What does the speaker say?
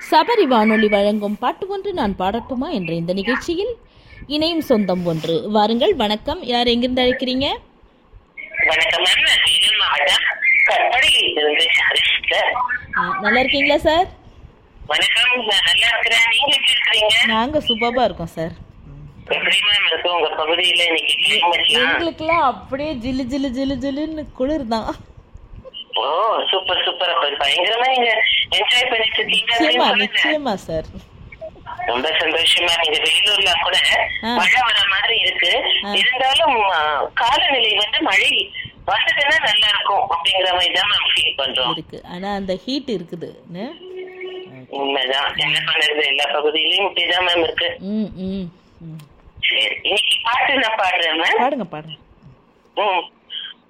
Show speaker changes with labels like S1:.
S1: சபரி வானொலி வழங்கும் பாட்டு ஒன்று நான் பாடட்டுமா என்ற இந்த நிகழ்ச்சியில் இணையும் சொந்தம் ஒன்று வாருங்கள் வணக்கம் யார் எங்கிருந்து அழைக்கிறீங்க
S2: வணக்கம் மேம் நான் வேலூர் மாவட்டம் கற்படையில் இருந்து ஹரிஷ்கர்
S1: ஆ, நல்லா இருக்கீங்களா சார்
S2: வணக்கம் நான் நல்லா இருக்கிறேன் நீங்க எப்படி இருக்கிறீங்க
S1: நாங்கள் சூப்பராக இருக்கோம் சார்
S2: எப்படி மேம் இருக்கு உங்க பகுதியில இன்னைக்கு கிளைமேட்லாம்
S1: எங்களுக்கெல்லாம் அப்படியே ஜிலு ஜிலு ஜிலு ஜிலுன்னு குளிர் தான்
S2: ஓ சூப்பர் சூப்பர் அப்ப பயங்கரமா நீங்க என்ஜாய் பண்ணிட்டு இருக்கீங்க
S1: நிச்சயமா
S2: அப்படின்னு சொல்லுங்க.
S1: நிச்சயமா சார்
S2: ரொம்ப சந்தோஷமா நீங்க வேலூர்ல கூட
S1: ஆ.
S2: மழை வர மாதிரி இருக்கு
S1: ஆ.
S2: இருந்தாலும் ஆ, காலநிலை வந்து மழை வந்ததுன்னா நல்லா இருக்கும் அப்படிங்கிற மாதிரி தான் மேம் ஃபீல் பண்றோம்
S1: இருக்கு ஆனா அந்த ஹீட் இருக்குது என்ன?
S2: உண்மைதான் என்ன பண்றது எல்லா பகுதியிலயும் இப்படிதான் மேம் இருக்கு
S1: ம் ம் ம்
S2: சரி இன்னைக்கு பாட்டு நான் பாடுறேன் மேம்
S1: பாடுங்க பாடுங்க
S2: ம்